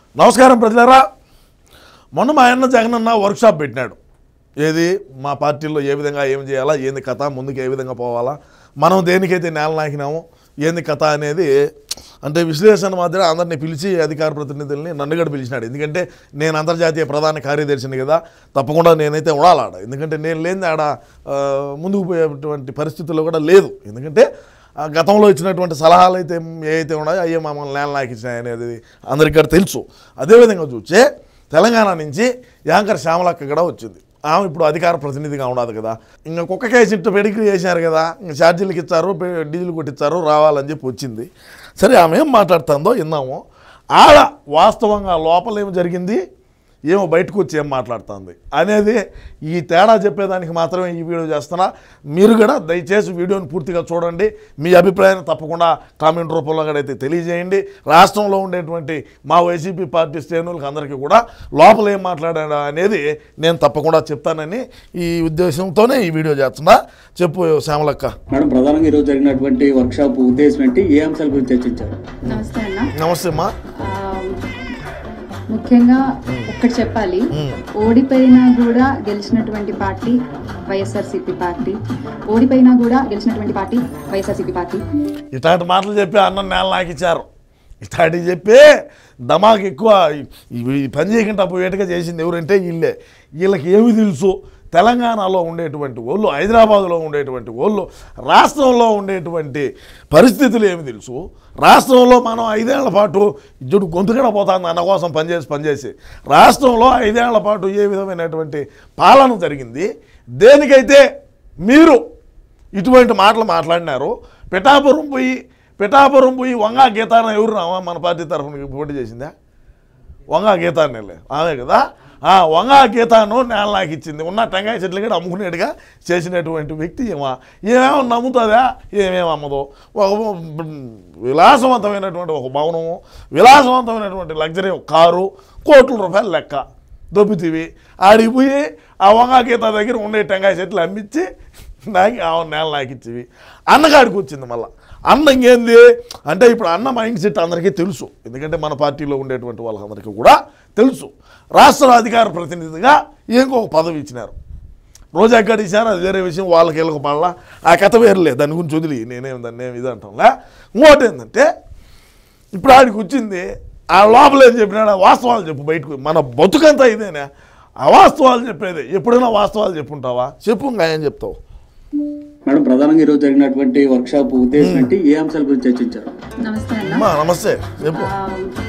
నమస్కారం ప్రజలారా మొన్న మా అన్న జగన్ అన్న వర్క్షాప్ పెట్టినాడు ఏది మా పార్టీలో ఏ విధంగా ఏం చేయాలా ఏంది కథ ముందుకు ఏ విధంగా పోవాలా మనం దేనికైతే నేల నాకినామో ఏంది కథ అనేది అంటే విశ్లేషణ మాత్రం అందరినీ పిలిచి అధికార ప్రతినిధుల్ని నన్ను కూడా పిలిచినాడు ఎందుకంటే నేను అంతర్జాతీయ ప్రధాన కార్యదర్శిని కదా తప్పకుండా నేనైతే ఉండాలి ఆడ ఎందుకంటే నేను లేని ఆడ ఆ, ముందుకు పోయేటువంటి పరిస్థితుల్లో కూడా లేదు ఎందుకంటే ఆ గతంలో ఇచ్చినటువంటి సలహాలు అయితే ఏవైతే ఉన్నాయో అయ్యే మమ్మల్ని నేల నాకిచ్చినాయి అనేది అందరికీ కూడా తెలుసు అదేవిధంగా చూస్తే తెలంగాణ నుంచి యాంకర్ శ్యామలక్క కూడా వచ్చింది ఆమె ఇప్పుడు అధికార ప్రతినిధిగా ఉండదు కదా ఇంకా కుక్క కేసు ఇట్టు పెడిగ్రీ చేశారు కదా ఇంకా ఛార్జీలకు ఇచ్చారు పె- డీజిల్ కొట్టించారు రావాలని చెప్పి వచ్చింది సరే ఆమె ఏం మాట్లాడుతుందో విన్నాము ఆడ వాస్తవంగా లోపల ఏమి జరిగింది ఏమో బయటకు వచ్చి ఏం మాట్లాడుతుంది అనేది ఈ తేడా చెప్పేదానికి మాత్రమే ఈ వీడియో చేస్తున్నా మీరు కూడా దయచేసి వీడియోని పూర్తిగా చూడండి మీ అభిప్రాయాన్ని తప్పకుండా కామెంట్ రూపంలో కూడా అయితే తెలియజేయండి రాష్ట్రంలో ఉండేటువంటి మా వైసీపీ పార్టీ శ్రేణులకు అందరికీ కూడా లోపల ఏం మాట్లాడాడు అనేది నేను తప్పకుండా చెప్తానని ఈ ఉద్దేశంతోనే ఈ వీడియో చేస్తున్నా చెప్పు శ్యామలక్క మేడం ప్రధానంగా ఈరోజు జరిగినటువంటి వర్క్షాప్ ఉద్దేశం ఏంటి ఏ అంశాల గురించి చర్చించారు నమస్తే అన్న నమస్తే అమ్మా ఆ, ముఖ్యంగా ఒక్కటి చెప్పాలి ఓడిపోయినా కూడా గెలిచినటువంటి పార్టీ వైఎస్ఆర్సీపీ పార్టీ ఓడిపోయినా కూడా గెలిచినటువంటి పార్టీ వైఎస్ఆర్సీపీ పార్టీ ఇట్లాంటి మాటలు చెప్పి అన్నం నేల నాకు ఇచ్చారు ఇట్లాంటివి చెప్పి దమాకి ఎక్కువ ఈ- ఈ పని చేయకుండా పోయేట్టుగా చేసింది ఎవరంటే వీళ్ళే వీళ్ళకి ఏమి తెలుసు తెలంగాణలో ఉండేటువంటి వాళ్ళు హైదరాబాదులో ఉండేటువంటి వాళ్ళు రాష్ట్రంలో ఉండేటువంటి పరిస్థితులు ఏమి తెలుసు రాష్ట్రంలో మనం ఐదేళ్ల పాటు ఇద్దరు గొంతుకడ పోతుంది అన్న కోసం పనిచేసి పనిచేసి రాష్ట్రంలో ఐదేళ్ల పాటు ఏ విధమైనటువంటి పాలన జరిగింది దేనికైతే మీరు ఇటువంటి మాటలు మాట్లాడినారు పిఠాపురం పోయి పిఠాపురం పోయి వంగా గీతాన ఎవరు రావా మన పార్టీ తరఫున పోటీ చేసిందా వంగా గీతాన్ని ఆమె కదా ఆ వంగా గీతాను నేల నాకు ఇచ్చింది ఉన్న టెంకాయ చెట్లు కూడా అమ్ముకునేట్టుగా చేసినటువంటి వ్యక్తి ఏమా ఏమేమో నమ్ముతుందా ఏమేమి అమ్మదో ఒక విలాసవంతమైనటువంటి ఒక భవనము విలాసవంతమైనటువంటి లగ్జరీ ఒక కారు కోట్ల రూపాయలు లెక్క దొబ్బితివి ఆడికి పోయి ఆ వంగా గీత దగ్గర ఉండే టెంకాయ చెట్లు అమ్మించి నాకు ఆ నేల నాకు ఇచ్చేవి అన్నగాడికి వచ్చింది మళ్ళీ అన్న ఇంకేంది అంటే ఇప్పుడు అన్న మైండ్ సెట్ అందరికీ తెలుసు ఎందుకంటే మన పార్టీలో ఉండేటువంటి వాళ్ళందరికీ కూడా తెలుసు రాష్ట్ర అధికార ప్రతినిధిగా ఇంకొక పదవి ఇచ్చినారు రోజు ఎక్కడ ఇచ్చారు అది వేరే విషయం వాళ్ళకి వీళ్ళకి పడలా ఆ కథ వేరులే దాని గురించి వదిలి నేనేం దాన్ని ఏమి ఇది అంటాంలే ఇంకోటి ఏంటంటే ఇప్పుడు ఆడికి వచ్చింది ఆ లోపల ఏం చెప్పినాడు ఆ వాస్తవాలు చెప్పు బయటకు మన బతుకంతా ఇదేనా అవాస్తవాలు చెప్పేది ఎప్పుడైనా వాస్తవాలు చెప్పుంటావా చెప్పు ఇంకా ఏం చెప్తావు మేడం ప్రధానంగా ఈరోజు జరిగినటువంటి వర్క్షాప్ ఉద్దేశం ఏంటి ఏ అంశాల గురించి చర్చించారు నమస్తే అన్న అమ్మా నమస్తే చెప్పు ఆ,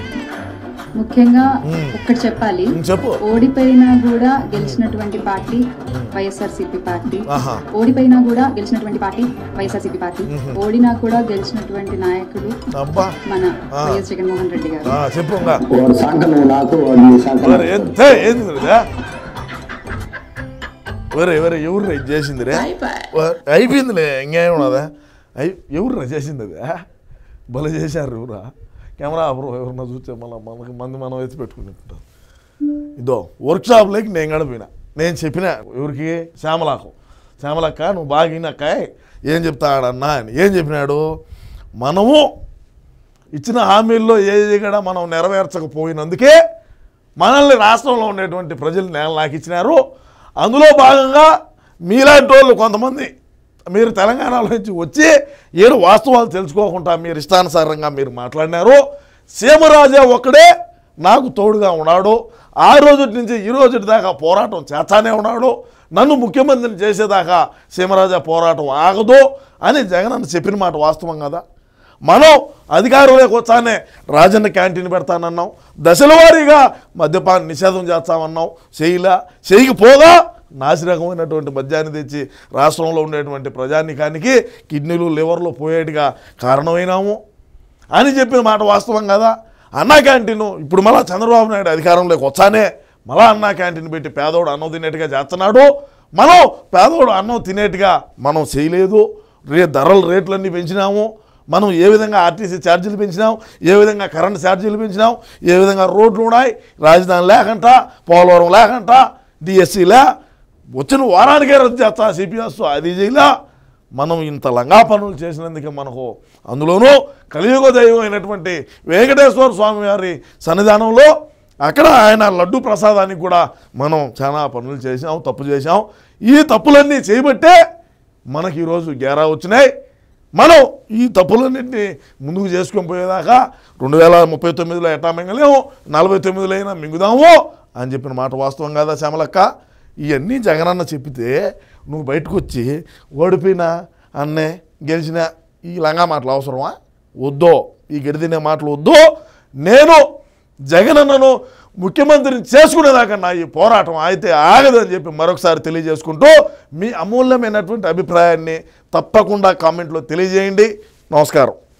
ముఖ్యంగా ఒక్కటి చెప్పాలి ఉమ్, చెప్పు ఓడిపోయినా కూడా గెలిచినటువంటి పార్టీ వైఎస్ఆర్సీపీ పార్టీ ఆహా ఓడిపోయినా కూడా గెలిచినటువంటి పార్టీ వైఎస్ఆర్సీపీ పార్టీ ఓడినా కూడా గెలిచినటువంటి నాయకుడు అబ్బా మన వైఎస్ జగన్మోహన్ రెడ్డి గారు ఆ, చెప్పు ఇంకా వాడు శాంక నువ్వు నాకు వాడు నీ శాంక ఎవరు ఏంది ఏంది ఇదా? ఎవరు ఎవరు ఎవరు ఇది చేసింది రే వా- అయిపోయిందిలే ఇంకేం ఉన్నదా అయి ఎవరు చేసింది అది ఆ? భలే చేశారు ఎవరా కెమెరా ఆపరు ఎవరన్నా చూస్తే మళ్ళీ మనకి మంది మనం ఎత్తి పెట్టుకుంటుంటాం ఇదో వర్క్షాప్లోకి నేను గడిపోయినా నేను చెప్పిన ఎవరికి శ్యామలకు శ్యామలక్క నువ్వు బాగా వినక్క ఏం చెప్తాడన్నా అని ఏం చెప్పినాడు మనము ఇచ్చిన హామీల్లో ఏది కూడా మనం నెరవేర్చకపోయినందుకే మనల్ని రాష్ట్రంలో ఉండేటువంటి ప్రజలు నేల నాకు ఇచ్చినారు అందులో భాగంగా మీలాంటి వాళ్ళు కొంతమంది మీరు తెలంగాణలో నుంచి వచ్చి ఏడు వాస్తవాలు తెలుసుకోకుండా మీరు ఇష్టానుసారంగా మీరు మాట్లాడినారు సీమరాజా ఒక్కడే నాకు తోడుగా ఉన్నాడు ఆ రోజు నుంచి ఈ రోజు దాకా పోరాటం చేస్తానే ఉన్నాడు నన్ను ముఖ్యమంత్రిని చేసేదాకా సీమరాజా పోరాటం ఆగదు అని జగన్ అన్న చెప్పిన మాట వాస్తవం కదా మనం అధికారంలోకి వచ్చానే రాజన్న క్యాంటీన్ పెడతానన్నాం దశల వారీగా మద్యపాన నిషేధం చేస్తామన్నాం చేయలా చేయకపోగా నాసిరకమైనటువంటి మద్యాన్ని తెచ్చి రాష్ట్రంలో ఉండేటువంటి ప్రజానికానికి కిడ్నీలు లివర్లు పోయేట్టుగా కారణమైనాము అని చెప్పిన మాట వాస్తవం కదా అన్నా క్యాంటీన్ ఇప్పుడు మళ్ళా చంద్రబాబు నాయుడు అధికారంలోకి వచ్చానే మళ్ళా అన్నా క్యాంటీన్ పెట్టి పేదోడు అన్నం తినేట్టుగా చేస్తున్నాడు మనం పేదోడు అన్నం తినేట్టుగా మనం చేయలేదు రే ధరలు రేట్లన్నీ పెంచినాము మనం ఏ విధంగా ఆర్టీసీ ఛార్జీలు పెంచినాం ఏ విధంగా కరెంట్ ఛార్జీలు పెంచినాం ఏ విధంగా రోడ్లు ఉన్నాయి రాజధాని లేకంట పోలవరం లేకంట డిఎస్సీ లే వచ్చిన వారానికే రద్దు చేస్తా సిపిఎస్ అది చేయలా మనం ఇంత లంగా పనులు చేసినందుకే మనకు అందులోనూ కలియుగ దైవం అయినటువంటి వెంకటేశ్వర స్వామి వారి సన్నిధానంలో అక్కడ ఆయన లడ్డు ప్రసాదానికి కూడా మనం చాలా పనులు చేసాం తప్పు చేసాం ఈ తప్పులన్నీ చేయబట్టే మనకి ఈరోజు గేరా వచ్చినాయి మనం ఈ తప్పులన్నింటినీ ముందుకు చేసుకొని పోయేదాకా రెండు వేల ముప్పై తొమ్మిదిలో ఎట్టా మింగలేము నలభై తొమ్మిదిలో అయినా మింగుదాము అని చెప్పిన మాట వాస్తవం కదా శ్యామలక్క ఇవన్నీ జగనన్న చెప్పితే నువ్వు బయటకు వచ్చి ఓడిపోయినా అన్నే గెలిచిన ఈ లంగా మాటలు అవసరమా వద్దో ఈ గడిదినే మాటలు వద్దు నేను జగనన్నను ముఖ్యమంత్రిని చేసుకునేదాకా నా ఈ పోరాటం అయితే ఆగదని చెప్పి మరొకసారి తెలియజేసుకుంటూ మీ అమూల్యమైనటువంటి అభిప్రాయాన్ని తప్పకుండా కామెంట్లో తెలియజేయండి నమస్కారం